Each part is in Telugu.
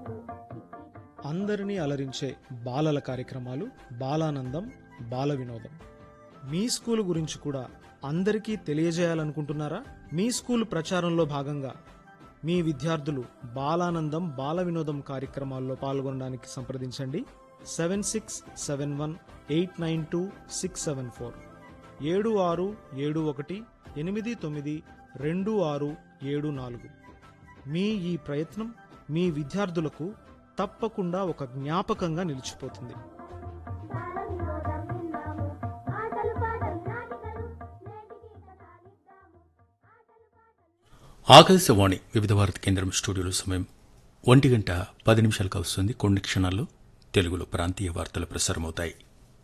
అందరినీ అలరించే బాలల కార్యక్రమాలు బాలానందం బాల వినోదం మీ స్కూల్ గురించి కూడా అందరికీ తెలియజేయాలనుకుంటున్నారా మీ స్కూల్ ప్రచారంలో భాగంగా మీ విద్యార్థులు బాలానందం బాల వినోదం కార్యక్రమాల్లో పాల్గొనడానికి సంప్రదించండి seven six seven one eight nine two six seven four ఏడు ఆరు ఏడు ఒకటి ఎనిమిది తొమ్మిది రెండు ఆరు ఏడు నాలుగు మీ ఈ ప్రయత్నం మీ విద్యార్థులకు తప్పకుండా ఒక జ్ఞాపకంగా నిలిచిపోతుంది బాలవినోదం విన్నాము ఆటలు పాటలు నాటికలు నేటికి కథాలిద్దాము ఆటలు పాటలు ఆకాశవాణి వివిధ భారతి కేంద్రం స్టూడియోలో సమయం ఒంటి గంట పది నిమిషాలకు వస్తుంది కొన్ని క్షణాల్లో తెలుగులో ప్రాంతీయ వార్తలు ప్రసారమవుతాయి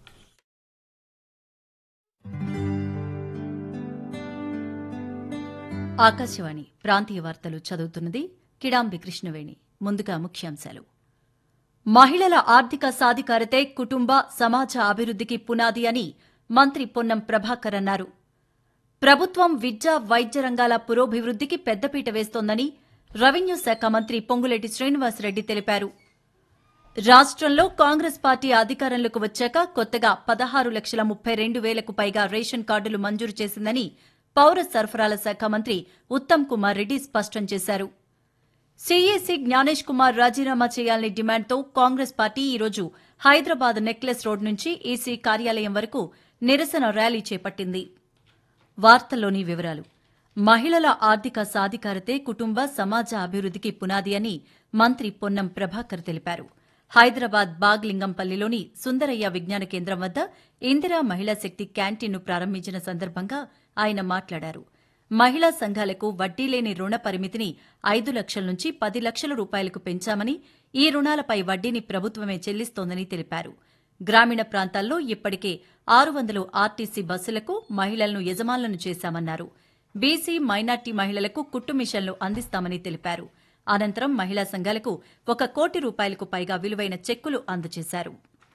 ఆకాశవాణి ప్రాంతీయ వార్తలు చదువుతున్నది కిడాంబి కృష్ణవేణి ముందుగా ముఖ్యాంశాలు మహిళల ఆర్థిక సాధికారతే కుటుంబ సమాజ అభివృద్ధికి పునాది అని మంత్రి పొన్నం ప్రభాకర్ అన్నారు ప్రభుత్వం విద్య వైద్య రంగాల పురోభివృద్ధికి పెద్దపీట వేస్తోందని రెవెన్యూ శాఖ మంత్రి పొంగులేటి శ్రీనివాసరెడ్డి తెలిపారు రాష్ట్రంలో కాంగ్రెస్ పార్టీ అధికారంలోకి వచ్చాక కొత్తగా పదహారు లక్షల ముప్పై రెండు వేలకు పైగా రేషన్ కార్డులు మంజూరు చేసిందని పౌర సరఫరాల శాఖ మంత్రి ఉత్తమ్ కుమార్ రెడ్డి స్పష్టం చేశారు సీఈసీ జ్ఞానేష్ కుమార్ రాజీనామా చేయాలని డిమాండ్తో కాంగ్రెస్ పార్టీ ఈరోజు హైదరాబాద్ నెక్లెస్ రోడ్ నుంచి ఈసీ కార్యాలయం వరకు నిరసన ర్యాలీ చేపట్టింది వార్తల్లోని వివరాలు మహిళల ఆర్థిక సాధికారతే కుటుంబ సమాజ అభివృద్ధికి పునాది అని మంత్రి పొన్నం ప్రభాకర్ తెలిపారు హైదరాబాద్ బాగ్లింగంపల్లిలోని సుందరయ్య విజ్ఞాన కేంద్రం వద్ద ఇందిరా మహిళా శక్తి క్యాంటీన్ను ప్రారంభించిన సందర్భంగా ఆయన మాట్లాడారు మహిళా సంఘాలకు వడ్డీ లేని రుణ పరిమితిని ఐదు లక్షల నుంచి పది లక్షల రూపాయలకు పెంచామని ఈ రుణాలపై వడ్డీని ప్రభుత్వమే చెల్లిస్తోందని తెలిపారు గ్రామీణ ప్రాంతాల్లో ఇప్పటికే ఆరు వందలు ఆర్టీసీ బస్సులకు మహిళలను యజమానులను చేశామన్నారు బీసీ మైనార్టీ మహిళలకు కుట్టు మిషన్లు అందిస్తామని తెలిపారు అనంతరం మహిళా సంఘాలకు ఒక కోటి రూపాయలకు పైగా విలువైన చెక్కులు అందజేశారు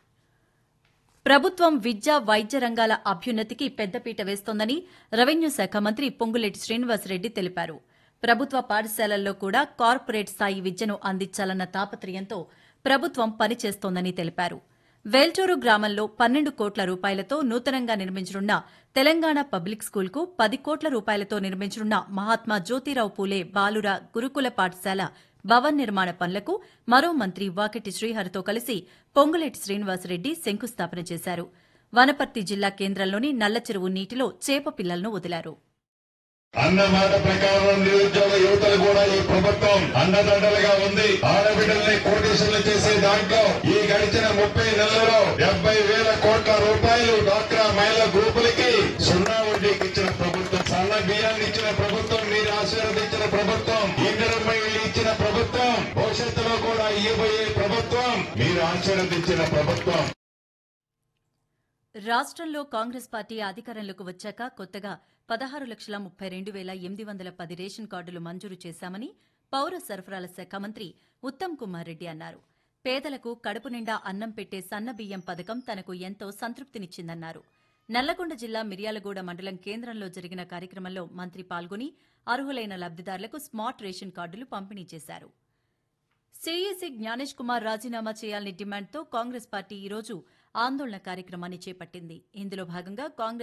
ప్రభుత్వం విద్య వైద్య రంగాల అభ్యున్నతికి పెద్దపీట వేస్తోందని రెవెన్యూ శాఖ మంత్రి పొంగులేటి శ్రీనివాసరెడ్డి తెలిపారు ప్రభుత్వ పాఠశాలల్లో కూడా కార్పొరేట్ స్థాయి విద్యను అందించాలన్న తాపత్రయంతో ప్రభుత్వం పనిచేస్తోందని తెలిపారు వేల్టూరు గ్రామంలో పన్నెండు కోట్ల రూపాయలతో నూతనంగా నిర్మించనున్న తెలంగాణ పబ్లిక్ స్కూల్కు పది కోట్ల రూపాయలతో నిర్మించనున్న మహాత్మా జ్యోతిరావు పూలే బాలుర గురుకుల పాఠశాల భవన్ నిర్మాణ పనులకు మరో మంత్రి వాకిటి శ్రీహరితో కలిసి పొంగులేటి శ్రీనివాసరెడ్డి శంకుస్థాపన చేశారు వనపర్తి జిల్లా కేంద్రంలోని నల్లచెరువు నీటిలో చేప పిల్లలను వదిలారు అన్న మాట ప్రకారం నిరుద్యోగ యువతలు కూడా ఈ ప్రభుత్వం అండదండలుగా ఉంది ఆడబిడ్డల్ని కోటేశ్వర్లు చేసే దాంట్లో ఈ గడిచిన ముప్పై నెలల్లో డెబ్బై వేల కోట్ల రూపాయలు డాక్రా మహిళా గ్రూపులకి సున్నా వడ్డీకి ఇచ్చిన ప్రభుత్వం సన్న బియ్యాన్ని ఇచ్చిన ప్రభుత్వం మీరు ఆశీర్వదించిన ప్రభుత్వం ఇందిరమ్మ ఇల్లు ఇచ్చిన ప్రభుత్వం భవిష్యత్తులో కూడా ఇవ్వబోయే ప్రభుత్వం మీరు ఆశీర్వదించిన ప్రభుత్వం రాష్ట్రంలో కాంగ్రెస్ పార్టీ అధికారంలోకి వచ్చాక కొత్తగా పదహారు లక్షల ముప్పై రెండు వేల ఎనిమిది వందల పది రేషన్ కార్డులు మంజూరు చేశామని పౌర సరఫరాల శాఖ మంత్రి ఉత్తమ్ కుమార్ రెడ్డి అన్నారు పేదలకు కడుపు నిండా అన్నం పెట్టే సన్న బియ్యం పథకం తనకు ఎంతో సంతృప్తినిచ్చిందన్నారు నల్లగొండ జిల్లా మిర్యాలగూడ మండలం కేంద్రంలో జరిగిన కార్యక్రమంలో మంత్రి పాల్గొని అర్హులైన లబ్దిదారులకు స్మార్ట్ రేషన్ కార్డులు పంపిణీ చేశారు సీఈసీ జ్ఞానేష్ కుమార్ రాజీనామా చేయాలని డిమాండ్తో కాంగ్రెస్ పార్టీ ఈరోజు ఆందోళన కార్యక్రమాన్ని చేపట్టింది ఇందులో భాగంగా కాంగ్రెస్